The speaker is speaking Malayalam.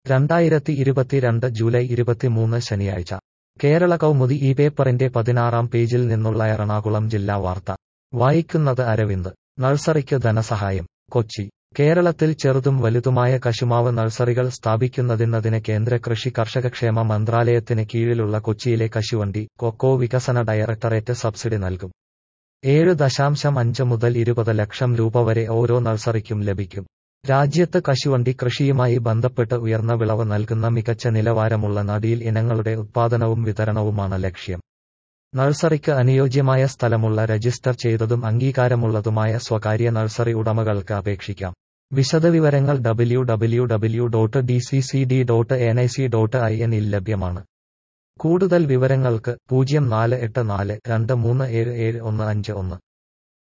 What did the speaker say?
രണ്ടായിരത്തി ഇരുപത്തിരണ്ട് ജൂലൈ ഇരുപത്തിമൂന്ന് ശനിയാഴ്ച കേരള കൗമുദി ഈ പേപ്പറിന്റെ പതിനാറാം പേജിൽ നിന്നുള്ള എറണാകുളം ജില്ലാ വാർത്ത വായിക്കുന്നത് അരവിന്ദ് നഴ്സറിക്ക് ധനസഹായം കൊച്ചി കേരളത്തിൽ ചെറുതും വലുതുമായ കശുമാവ് നഴ്സറികൾ സ്ഥാപിക്കുന്നതിനതിന് കേന്ദ്ര കൃഷി കർഷകക്ഷേമ മന്ത്രാലയത്തിന് കീഴിലുള്ള കൊച്ചിയിലെ കശുവണ്ടി കൊക്കോ വികസന ഡയറക്ടറേറ്റ് സബ്സിഡി നൽകും ഏഴ് ദശാംശം അഞ്ച് മുതൽ ഇരുപത് ലക്ഷം രൂപ വരെ ഓരോ നഴ്സറിക്കും ലഭിക്കും രാജ്യത്ത് കശുവണ്ടി കൃഷിയുമായി ബന്ധപ്പെട്ട് ഉയർന്ന വിളവ് നൽകുന്ന മികച്ച നിലവാരമുള്ള നടീൽ ഇനങ്ങളുടെ ഉത്പാദനവും വിതരണവുമാണ് ലക്ഷ്യം നഴ്സറിക്ക് അനുയോജ്യമായ സ്ഥലമുള്ള രജിസ്റ്റർ ചെയ്തതും അംഗീകാരമുള്ളതുമായ സ്വകാര്യ നഴ്സറി ഉടമകൾക്ക് അപേക്ഷിക്കാം വിശദവിവരങ്ങൾ W W W dot D C C D dot N I C dot I എന്നിൽ ലഭ്യമാണ് കൂടുതൽ വിവരങ്ങൾക്ക് പൂജ്യം നാല് എട്ട് നാല് രണ്ട് മൂന്ന് ഏഴ് ഏഴ് ഒന്ന് അഞ്ച് ഒന്ന്